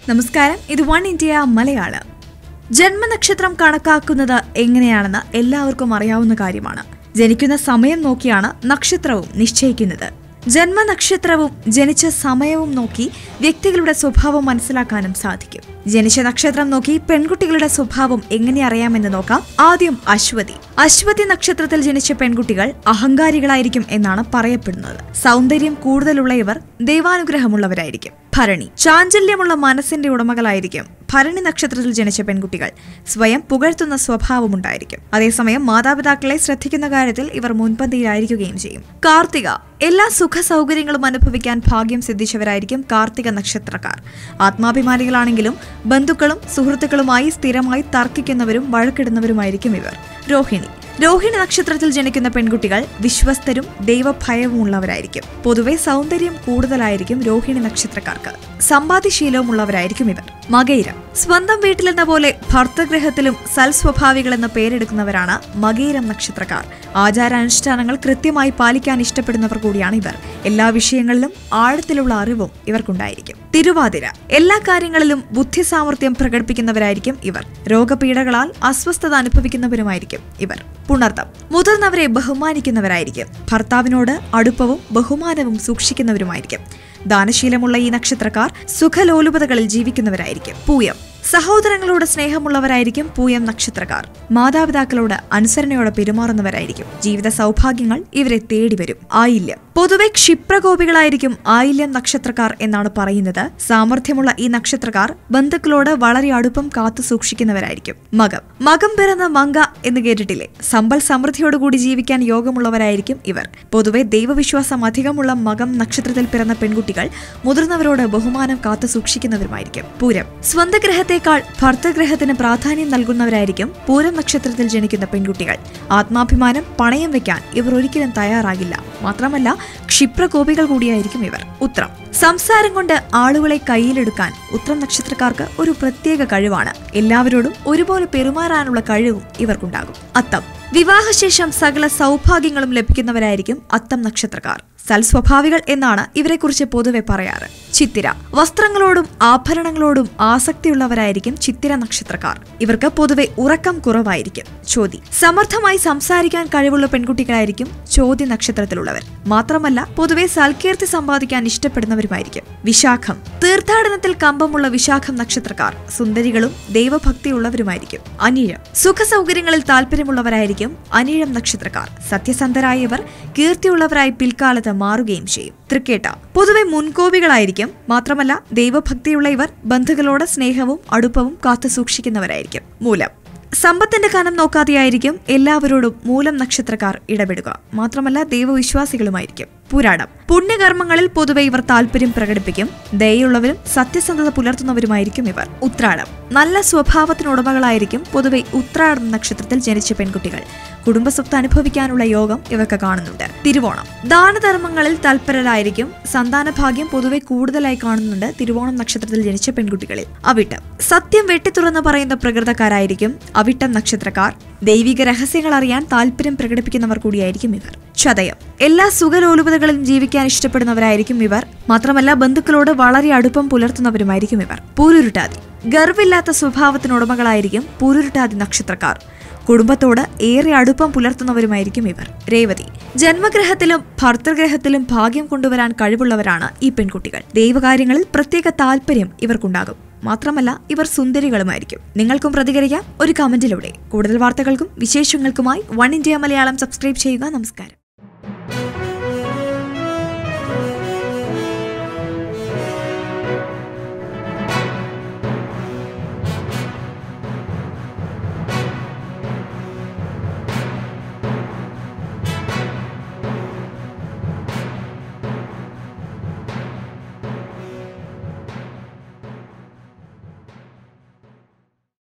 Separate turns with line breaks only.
നമസ്കാരം ഇത് one India Malayalam ജന്മനക്ഷത്രം കണക്കാക്കുന്നത് എങ്ങനെയാണെന്ന് എല്ലാവർക്കും അറിയാവുന്ന കാര്യമാണ് ജനിക്കുന്ന സമയം നോക്കിയാണ് നക്ഷത്രവും നിശ്ചയിക്കുന്നത് ജന്മനക്ഷത്രവും ജനിച്ച സമയവും നോക്കി വ്യക്തികളുടെ സ്വഭാവം മനസ്സിലാക്കാനും സാധിക്കും ജനിച്ച നക്ഷത്രം നോക്കി പെൺകുട്ടികളുടെ സ്വഭാവം എങ്ങനെ അറിയാമെന്ന് നോക്കാം ആദ്യം അശ്വതി അശ്വതി നക്ഷത്രത്തിൽ ജനിച്ച പെൺകുട്ടികൾ അഹങ്കാരികളായിരിക്കും എന്നാണ് പറയപ്പെടുന്നത് സൗന്ദര്യം കൂടുതലുള്ള ഇവർ ദൈവാനുഗ്രഹമുള്ളവരായിരിക്കും ഭരണി ചാഞ്ചല്യമുള്ള മനസ്സിന്റെ ഉടമകളായിരിക്കും ഭരണി നക്ഷത്രത്തിൽ ജനിച്ച പെൺകുട്ടികൾ സ്വയം പുകഴ്ത്തുന്ന സ്വഭാവമുണ്ടായിരിക്കും അതേസമയം മാതാപിതാക്കളെ ശ്രദ്ധിക്കുന്ന കാര്യത്തിൽ ഇവർ മുൻപന്തിയിലായിരിക്കുകയും ചെയ്യും കാർത്തിക എല്ലാ സുഖ സൗകര്യങ്ങളും അനുഭവിക്കാൻ ഭാഗ്യം സിദ്ധിച്ചവരായിരിക്കും കാർത്തിക നക്ഷത്രക്കാർ ആത്മാഭിമാനികളാണെങ്കിലും ബന്ധുക്കളും സുഹൃത്തുക്കളുമായി സ്ഥിരമായി തർക്കിക്കുന്നവരും വഴക്കിടുന്നവരുമായിരിക്കും ഇവർ രോഹിണി രോഹിണി നക്ഷത്രത്തിൽ ജനിക്കുന്ന പെൺകുട്ടികൾ വിശ്വസ്തരും ദൈവഭയവുമുള്ളവരായിരിക്കും പൊതുവെ സൗന്ദര്യം കൂടുതലായിരിക്കും രോഹിണി നക്ഷത്രക്കാർക്ക് സമ്പാദ്യശീലവുമുള്ളവരായിരിക്കും ഇവർ മകയിരം സ്വന്തം വീട്ടിലെന്ന പോലെ ഭർത്തഗ്രഹത്തിലും സൽസ്വഭാവികളെന്ന് പേരെടുക്കുന്നവരാണ് മകയിരം നക്ഷത്രക്കാർ ആചാരാനുഷ്ഠാനങ്ങൾ കൃത്യമായി പാലിക്കാൻ ഇഷ്ടപ്പെടുന്നവർ കൂടിയാണ് ഇവർ എല്ലാ വിഷയങ്ങളിലും ആഴത്തിലുള്ള അറിവും ഇവർക്കുണ്ടായിരിക്കും തിരുവാതിര എല്ലാ കാര്യങ്ങളിലും ബുദ്ധിസാമർഥ്യം പ്രകടിപ്പിക്കുന്നവരായിരിക്കും ഇവർ രോഗപീഠകളാൽ അസ്വസ്ഥത അനുഭവിക്കുന്നവരുമായിരിക്കും ഇവർ പുണർത്തം മുതിർന്നവരെ ബഹുമാനിക്കുന്നവരായിരിക്കും ഭർത്താവിനോട് അടുപ്പവും ബഹുമാനവും സൂക്ഷിക്കുന്നവരുമായിരിക്കും ദാനശീലമുള്ള ഈ നക്ഷത്രക്കാർ സുഖലോലുപതകളിൽ ജീവിക്കുന്നവരായിരിക്കും പൂയം സഹോദരങ്ങളോട് സ്നേഹമുള്ളവരായിരിക്കും പൂയം നക്ഷത്രക്കാർ മാതാപിതാക്കളോട് അനുസരണയോടെ പെരുമാറുന്നവരായിരിക്കും ജീവിത സൗഭാഗ്യങ്ങൾ ഇവരെ തേടി വരും ആയില്യം പൊതുവെ ക്ഷിപ്രകോപികളായിരിക്കും ആയില്യം നക്ഷത്രക്കാർ എന്നാണ് പറയുന്നത് സാമർഥ്യമുള്ള ഈ നക്ഷത്രക്കാർ ബന്ധുക്കളോട് വളരെ അടുപ്പം കാത്തു സൂക്ഷിക്കുന്നവരായിരിക്കും മകം മകം പിറന്ന മങ്ക എന്ന് കേട്ടിട്ടില്ലേ സമ്പൽ സമൃദ്ധിയോടുകൂടി ജീവിക്കാൻ യോഗമുള്ളവരായിരിക്കും ഇവർ പൊതുവെ ദൈവവിശ്വാസം അധികമുള്ള മകം നക്ഷത്രത്തിൽ പിറന്ന പെൺകുട്ടികൾ മുതിർന്നവരോട് ബഹുമാനം കാത്തു സൂക്ഷിക്കുന്നവരുമായിരിക്കും പൂരം സ്വന്തം ഗ്രഹത്തേക്കാൾ ഭർത്തഗ്രഹത്തിന് പ്രാധാന്യം നൽകുന്നവരായിരിക്കും പൂരം നക്ഷത്രത്തിൽ ജനിക്കുന്ന പെൺകുട്ടികൾ ആത്മാഭിമാനം പണയം വെക്കാൻ ഇവർ ഒരിക്കലും തയ്യാറാകില്ല മാത്രമല്ല ക്ഷിപ്രകോപികൾ കൂടിയായിരിക്കും ഇവർ ഉത്രം സംസാരം കൊണ്ട് ആളുകളെ കയ്യിലെടുക്കാൻ ഉത്രം നക്ഷത്രക്കാർക്ക് ഒരു പ്രത്യേക കഴിവാണ് എല്ലാവരോടും ഒരുപോലെ പെരുമാറാനുള്ള കഴിവും ഇവർക്കുണ്ടാകും അത്തം വിവാഹശേഷം സകല സൗഭാഗ്യങ്ങളും ലഭിക്കുന്നവരായിരിക്കും അത്തം നക്ഷത്രക്കാർ സൽസ്വഭാവികൾ എന്നാണ് ഇവരെക്കുറിച്ച് പൊതുവെ പറയാറ് ചിത്തിര വസ്ത്രങ്ങളോടും ആഭരണങ്ങളോടും ആസക്തിയുള്ളവരായിരിക്കും ചിത്തിര നക്ഷത്രക്കാർ ഇവർക്ക് പൊതുവെ ഉറക്കം കുറവായിരിക്കും ചോതി സമർത്ഥമായി സംസാരിക്കാൻ കഴിവുള്ള പെൺകുട്ടികളായിരിക്കും ചോദ്യ നക്ഷത്രത്തിലുള്ളവർ മാത്രമല്ല പൊതുവെ സൽകീർത്തി സമ്പാദിക്കാൻ ഇഷ്ടപ്പെടുന്നവരുമായിരിക്കും വിശാഖം തീർത്ഥാടനത്തിൽ കമ്പമുള്ള വിശാഖം നക്ഷത്രക്കാർ സുന്ദരികളും ദൈവഭക്തിയുള്ളവരുമായിരിക്കും അനിഴം സുഖസൗകര്യങ്ങളിൽ താല്പര്യമുള്ളവരായിരിക്കും അനിഴം നക്ഷത്രക്കാർ സത്യസന്ധരായ ഇവർ കീർത്തിയുള്ളവരായി പിൽക്കാലത്ത് മാറുകയും ചെയ്യും തൃക്കേട്ട പൊതുവെ മുൻകോപികളായിരിക്കും മാത്രമല്ല ദൈവഭക്തിയുള്ള ഇവർ ബന്ധുക്കളോട് സ്നേഹവും അടുപ്പവും കാത്തു സൂക്ഷിക്കുന്നവരായിരിക്കും മൂലം സമ്പത്തിന്റെ കനം നോക്കാതെയായിരിക്കും എല്ലാവരോടും മൂലം നക്ഷത്രക്കാർ ഇടപെടുക മാത്രമല്ല ദൈവവിശ്വാസികളുമായിരിക്കും പുരാണം പുണ്യകർമ്മങ്ങളിൽ പൊതുവെ ഇവർ താല്പര്യം പ്രകടിപ്പിക്കും ദയുള്ളവരും സത്യസന്ധത പുലർത്തുന്നവരുമായിരിക്കും ഇവർ ഉത്രാടം നല്ല സ്വഭാവത്തിനുടമകളായിരിക്കും പൊതുവെ ഉത്രാടം നക്ഷത്രത്തിൽ ജനിച്ച പെൺകുട്ടികൾ കുടുംബസ്വത്ത് അനുഭവിക്കാനുള്ള യോഗം ഇവർക്ക് കാണുന്നുണ്ട് തിരുവോണം ദാനധർമ്മങ്ങളിൽ തൽപരരായിരിക്കും സന്താനഭാഗ്യം പൊതുവെ കൂടുതലായി കാണുന്നുണ്ട് തിരുവോണം നക്ഷത്രത്തിൽ ജനിച്ച പെൺകുട്ടികളിൽ അവിട്ടം സത്യം വെട്ടിത്തുറന്ന് പറയുന്ന പ്രകൃതക്കാരായിരിക്കും അവിട്ടം നക്ഷത്രക്കാർ ദൈവിക രഹസ്യങ്ങൾ അറിയാൻ താല്പര്യം പ്രകടിപ്പിക്കുന്നവർ കൂടിയായിരിക്കും ഇവർ ചതയം എല്ലാ സുഖലോലുപതകളിലും ജീവിക്കാൻ ഇഷ്ടപ്പെടുന്നവരായിരിക്കും ഇവർ മാത്രമല്ല ബന്ധുക്കളോട് വളരെ അടുപ്പം പുലർത്തുന്നവരുമായിരിക്കും ഇവർ പൂരുരുട്ടാതി ഗർവില്ലാത്ത സ്വഭാവത്തിനുടമകളായിരിക്കും പൂരുരുട്ടാതി നക്ഷത്രക്കാർ കുടുംബത്തോട് ഏറെ അടുപ്പം പുലർത്തുന്നവരുമായിരിക്കും ഇവർ രേവതി ജന്മഗ്രഹത്തിലും ഭർത്തൃഗ്രഹത്തിലും ഭാഗ്യം കൊണ്ടുവരാൻ കഴിവുള്ളവരാണ് ഈ പെൺകുട്ടികൾ ദൈവകാര്യങ്ങളിൽ പ്രത്യേക താല്പര്യം ഇവർക്കുണ്ടാകും മാത്രമല്ല ഇവർ സുന്ദരികളുമായിരിക്കും നിങ്ങൾക്കും പ്രതികരിക്കാം ഒരു കമന്റിലൂടെ കൂടുതൽ വാർത്തകൾക്കും വിശേഷങ്ങൾക്കുമായി വൺ ഇന്ത്യ മലയാളം സബ്സ്ക്രൈബ് ചെയ്യുക നമസ്കാരം